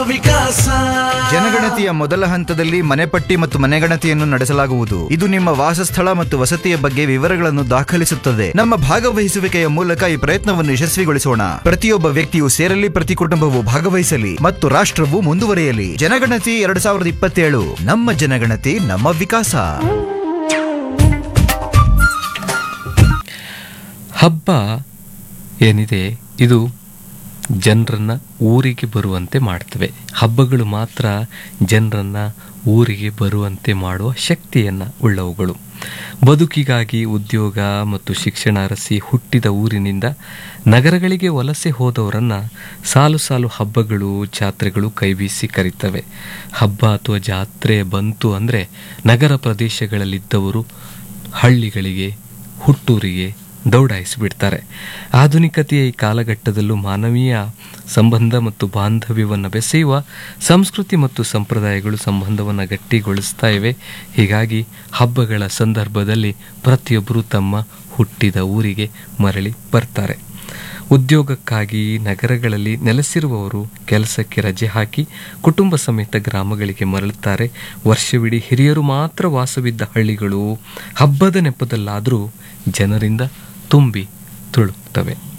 ವಿಕಾಸ ಜನಗಣತಿಯ ಮೊದಲ ಹಂತದಲ್ಲಿ ಮನೆಪಟ್ಟಿ ಮತ್ತು ಮನೆಗಣತಿಯನ್ನು ನಡೆಸಲಾಗುವುದು ಇದು ನಿಮ್ಮ ವಾಸಸ್ಥಳ ಮತ್ತು ವಸತಿಯ ಬಗ್ಗೆ ವಿವರಗಳನ್ನು ದಾಖಲಿಸುತ್ತದೆ ನಮ್ಮ ಭಾಗವಹಿಸುವಿಕೆಯ ಮೂಲಕ ಈ ಪ್ರಯತ್ನವನ್ನು ಯಶಸ್ವಿಗೊಳಿಸೋಣ ಪ್ರತಿಯೊಬ್ಬ ವ್ಯಕ್ತಿಯು ಸೇರಲಿ ಪ್ರತಿ ಕುಟುಂಬವು ಭಾಗವಹಿಸಲಿ ಮತ್ತು ರಾಷ್ಟ್ರವು ಮುಂದುವರಿಯಲಿ ಜನಗಣತಿ ಎರಡ್ ಸಾವಿರದ ಇಪ್ಪತ್ತೇಳು ನಮ್ಮ ಜನಗಣತಿ ನಮ್ಮ ವಿಕಾಸ ಹಬ್ಬ ಏನಿದೆ ಇದು ಜನರನ್ನ ಊರಿಗೆ ಬರುವಂತೆ ಮಾಡ್ತವೆ ಹಬ್ಬಗಳು ಮಾತ್ರ ಜನರನ್ನ ಊರಿಗೆ ಬರುವಂತೆ ಮಾಡುವ ಶಕ್ತಿಯನ್ನು ಉಳ್ಳವುಗಳು ಬದುಕಿಗಾಗಿ ಉದ್ಯೋಗ ಮತ್ತು ಶಿಕ್ಷಣ ಅರಸಿ ಹುಟ್ಟಿದ ಊರಿನಿಂದ ನಗರಗಳಿಗೆ ವಲಸೆ ಹೋದವರನ್ನ ಸಾಲು ಸಾಲು ಹಬ್ಬಗಳು ಜಾತ್ರೆಗಳು ಕೈಬೀಸಿ ಕರೀತವೆ ಹಬ್ಬ ಅಥವಾ ಜಾತ್ರೆ ಬಂತು ಅಂದರೆ ನಗರ ಪ್ರದೇಶಗಳಲ್ಲಿದ್ದವರು ಹಳ್ಳಿಗಳಿಗೆ ಹುಟ್ಟೂರಿಗೆ ದೌಡಾಯಿಸಿಬಿಡ್ತಾರೆ ಆಧುನಿಕತೆಯ ಈ ಕಾಲಘಟ್ಟದಲ್ಲೂ ಮಾನವೀಯ ಸಂಬಂಧ ಮತ್ತು ಬಾಂಧವ್ಯವನ್ನು ಬೆಸೆಯುವ ಸಂಸ್ಕೃತಿ ಮತ್ತು ಸಂಪ್ರದಾಯಗಳು ಸಂಬಂಧವನ್ನು ಗಟ್ಟಿಗೊಳಿಸ್ತಾ ಇವೆ ಹೀಗಾಗಿ ಹಬ್ಬಗಳ ಸಂದರ್ಭದಲ್ಲಿ ಪ್ರತಿಯೊಬ್ಬರೂ ತಮ್ಮ ಹುಟ್ಟಿದ ಊರಿಗೆ ಮರಳಿ ಬರ್ತಾರೆ ಉದ್ಯೋಗಕ್ಕಾಗಿ ನಗರಗಳಲ್ಲಿ ನೆಲೆಸಿರುವವರು ಕೆಲಸಕ್ಕೆ ರಜೆ ಹಾಕಿ ಕುಟುಂಬ ಸಮೇತ ಗ್ರಾಮಗಳಿಗೆ ಮರಳುತ್ತಾರೆ ವರ್ಷವಿಡೀ ಹಿರಿಯರು ಮಾತ್ರ ವಾಸವಿದ್ದ ಹಳ್ಳಿಗಳು ಹಬ್ಬದ ನೆಪದಲ್ಲಾದರೂ ಜನರಿಂದ ತುಂಬಿ ತುಳುಕ್ತವೆ